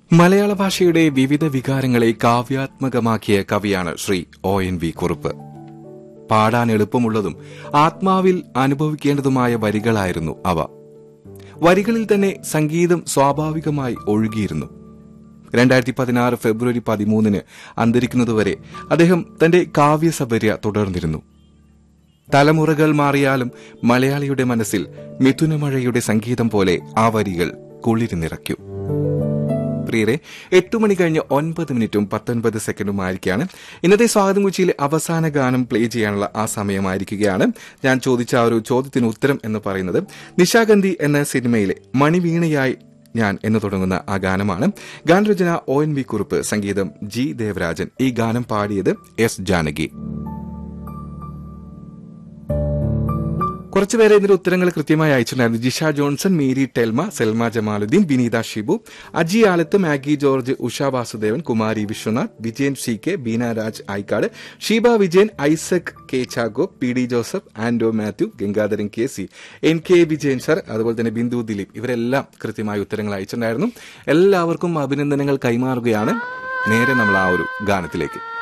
മലയാള ഭാഷയുടെ വിവിധ വികാരങ്ങളെ കാവ്യാത്മകമാക്കിയ കവിയാണ് Shri O N V Kurup പാടാൻ എളുപ്പമുള്ളതും ആത്മാവിൽ അനുഭവിക്കേണ്ടതുമായ വരികളായിരുന്നു അവ വരികളിൽ തന്നെ സംഗീതം സ്വാഭാവികമായി ഒഴുകിയിരുന്നു രണ്ടായിരത്തി പതിനാറ് ഫെബ്രുവരി പതിമൂന്നിന് അന്തരിക്കുന്നതുവരെ അദ്ദേഹം തന്റെ കാവ്യസബര്യ തുടർന്നിരുന്നു തലമുറകൾ മാറിയാലും മലയാളിയുടെ മനസ്സിൽ മിഥുനമഴയുടെ സംഗീതം പോലെ ആ വരികൾ കുളിരി നിറയ്ക്കും പ്രിയരെ എട്ട് മണി കഴിഞ്ഞ് ഒൻപത് മിനിറ്റും പത്തൊൻപത് സെക്കൻഡുമായിരിക്കാണ് ഇന്നത്തെ സ്വാഗതം കൊച്ചിയിലെ അവസാന ഗാനം പ്ലേ ചെയ്യാനുള്ള ആ സമയമായിരിക്കുകയാണ് ഞാൻ ചോദിച്ച ആ ഒരു ചോദ്യത്തിന് ഉത്തരം എന്ന് പറയുന്നത് നിശാഗന്ധി എന്ന സിനിമയിലെ മണിവീണയായി ഞാൻ എന്ന് തുടങ്ങുന്ന ആ ഗാനമാണ് ഗാനരചന ഒ എൻ വി കുറുപ്പ് സംഗീതം ജി ദേവരാജൻ ഈ ഗാനം പാടിയത് എസ് ജാനകി കുറച്ചുപേരെ ഇതിന്റെ ഉത്തരങ്ങൾ കൃത്യമായി അയച്ചിട്ടുണ്ടായിരുന്നു Jisha Johnson Mary Telma Selma Jamaluddin Vineetha Shibu Aji Alath Maggie George Usha Vasudevan Kumari Vishwanath Vijayan C K Beena Raj Ayikkad Sheeba Vijayan Isaac K Chago P D Joseph Ando Mathew Gangadharan K C N K Vijayan sir അതുപോലെ തന്നെ ബിന്ദു ദിലീപ് ഇവരെല്ലാം കൃത്യമായ ഉത്തരങ്ങൾ അയച്ചിട്ടുണ്ടായിരുന്നു എല്ലാവർക്കും അഭിനന്ദനങ്ങൾ കൈമാറുകയാണ് നേരെ നമ്മൾ ആ ഒരു ഗാനത്തിലേക്ക്